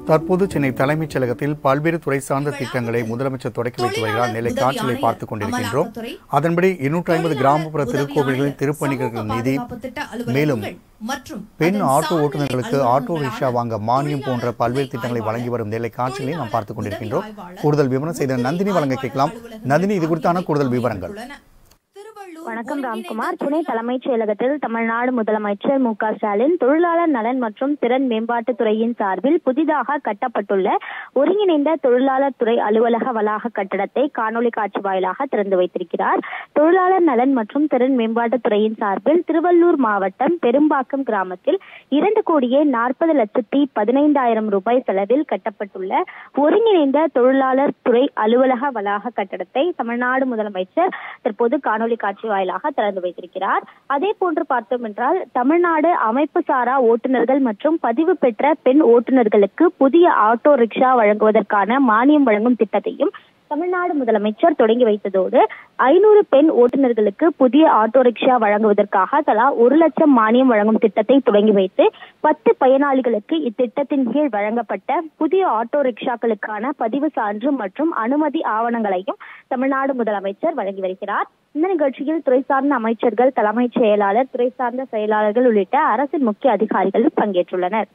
தற்போது சென்னை தலைமைச் செயலகத்தில் பல்வேறு துறை சார்ந்த திட்டங்களை முதலமைச்சர் தொடக்கி வைத்து வருகிறார் நிலை காட்சிகளை பார்த்துக் கொண்டிருக்கின்றோம் அதன்படி இருநூற்றி ஐம்பது கிராமப்புற திருக்கோவில்களின் திருப்பணிகளுக்கு நிதி மேலும் பெண் ஆட்டோ ஓட்டுநர்களுக்கு ஆட்டோ ரிக்ஷா வாங்க மானியம் போன்ற பல்வேறு திட்டங்களை வழங்கி வரும் நிலை காட்சிகளை நாம் பார்த்துக் கொண்டிருக்கின்றோம் கூடுதல் விவரம் செய்த நந்தினி வழங்க கேட்கலாம் நந்தினி இது குறித்தான கூடுதல் விவரங்கள் வணக்கம் ராம்குமார் துணை தலைமைச் செயலகத்தில் தமிழ்நாடு முதலமைச்சர் மு க ஸ்டாலின் தொழிலாளர் நலன் மற்றும் திறன் மேம்பாட்டுத் துறையின் சார்பில் புதிதாக கட்டப்பட்டுள்ள ஒருங்கிணைந்த தொழிலாளர் துறை அலுவலக வளாக கட்டடத்தை காணொலி காட்சி வாயிலாக திறந்து வைத்திருக்கிறார் தொழிலாளர் நலன் மற்றும் திறன் மேம்பாட்டுத் துறையின் சார்பில் திருவள்ளூர் மாவட்டம் பெரும்பாக்கம் கிராமத்தில் இரண்டு கோடியே நாற்பது லட்சத்தி பதினைந்தாயிரம் ரூபாய் செலவில் கட்டப்பட்டுள்ள ஒருங்கிணைந்த தொழிலாளர் துறை அலுவலக வளாக கட்டடத்தை தமிழ்நாடு முதலமைச்சர் தற்போது காணொலி காட்சி வாயிலாக திறந்து வைத்திருக்கிறார் அதே போன்று பார்த்தோம் என்றால் தமிழ்நாடு அமைப்பு சாரா ஓட்டுநர்கள் மற்றும் பதிவு பெற்ற பெண் ஓட்டுநர்களுக்கு புதிய ஆட்டோ ரிக்ஷா வழங்குவதற்கான மானியம் வழங்கும் திட்டத்தையும் தமிழ்நாடு முதலமைச்சர் தொடங்கி வைத்ததோடு ஐநூறு பெண் ஓட்டுநர்களுக்கு புதிய ஆட்டோ ரிக்ஷா வழங்குவதற்காக தலா ஒரு லட்சம் மானியம் வழங்கும் திட்டத்தை தொடங்கி வைத்து பத்து பயனாளிகளுக்கு இத்திட்டத்தின் கீழ் வழங்கப்பட்ட புதிய ஆட்டோ ரிக்ஷாக்களுக்கான பதிவு சான்று மற்றும் அனுமதி ஆவணங்களையும் தமிழ்நாடு முதலமைச்சர் வழங்கி வருகிறார் இந்த நிகழ்ச்சியில் துறை சார்ந்த அமைச்சர்கள் தலைமைச் செயலாளர் துறை சார்ந்த செயலாளர்கள் உள்ளிட்ட அரசின் முக்கிய அதிகாரிகள் பங்கேற்றுள்ளனர்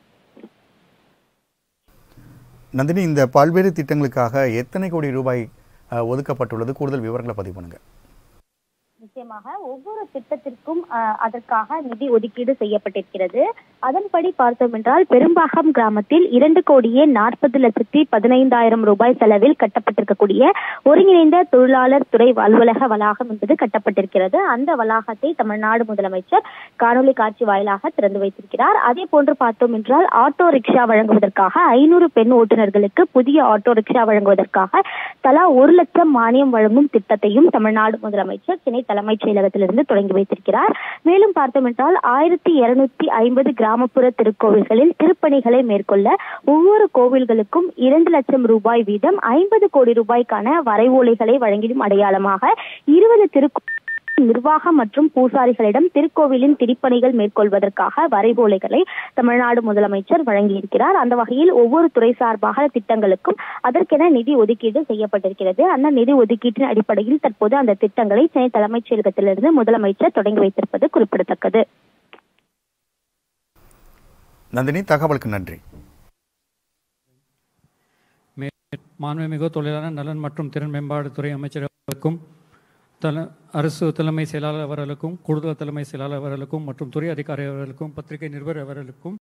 நந்தினி இந்த பல்வேறு திட்டங்களுக்காக எத்தனை கோடி ரூபாய் அஹ், ஒதுக்கப்பட்டுள்ளது கூடுதல் விவரங்களை பதிவு பண்ணுங்க நிச்சயமாக ஒவ்வொரு திட்டத்திற்கும் அஹ், அதற்காக நிதி ஒதுக்கீடு செய்யப்பட்டிருக்கிறது அதன்படி பார்த்தோம் என்றால் பெரும்பாகம் கிராமத்தில் இரண்டு கோடியே நாற்பது லட்சத்தி பதினைந்தாயிரம் ரூபாய் செலவில் கட்டப்பட்டிருக்கக்கூடிய ஒருங்கிணைந்த தொழிலாளர் துறை அலுவலக வளாகம் என்பது கட்டப்பட்டிருக்கிறது அந்த வளாகத்தை தமிழ்நாடு முதலமைச்சர் காணொலி காட்சி வாயிலாக திறந்து வைத்திருக்கிறார் அதே போன்று பார்த்தோம் என்றால் ஆட்டோ ரிக்ஷா வழங்குவதற்காக ஐநூறு பெண் ஓட்டுநர்களுக்கு புதிய ஆட்டோ ரிக்ஷா வழங்குவதற்காக தலா ஒரு லட்சம் மானியம் வழங்கும் திட்டத்தையும் தமிழ்நாடு முதலமைச்சர் சென்னை தலைமைச் செயலகத்திலிருந்து தொடங்கி வைத்திருக்கிறார் மேலும் பார்த்தோம் என்றால் ஆயிரத்தி இருநூத்தி ஐம்பது கிராமப்புற திருக்கோவில்களில் திருப்பணிகளை மேற்கொள்ள ஒவ்வொரு கோவில்களுக்கும் இரண்டு லட்சம் ரூபாய் வீதம் ஐம்பது கோடி ரூபாய்க்கான வரைவோலைகளை வழங்கிடும் அடையாளமாக இருபது திருக்கோ நிர்வாகம் மற்றும் பூசாரிகளிடம் திருக்கோவிலின் திருப்பணிகள் மேற்கொள்வதற்காக வரைவோலைகளை தமிழ்நாடு முதலமைச்சர் வழங்கியிருக்கிறார் அந்த வகையில் ஒவ்வொரு துறை சார்பாக திட்டங்களுக்கும் அதற்கென நிதி ஒதுக்கீடு செய்யப்பட்டிருக்கிறது அந்த நிதி ஒதுக்கீட்டின் அடிப்படையில் தற்போது அந்த திட்டங்களை சென்னை தலைமைச் செயலகத்திலிருந்து முதலமைச்சர் தொடங்கி வைத்திருப்பது குறிப்பிடத்தக்கது நந்தினி தகவலுக்கு நன்றி மாண்புமிகு தொழிலாளர் நலன் மற்றும் திறன் மேம்பாடுத்துறை அமைச்சர்களுக்கும் தல அரசு தலைமை செயலாளர் அவர்களுக்கும் கூடுதல் தலைமை செயலாளர் அவர்களுக்கும் மற்றும் துறை அதிகாரி அவர்களுக்கும் பத்திரிகை நிருபர் அவர்களுக்கும்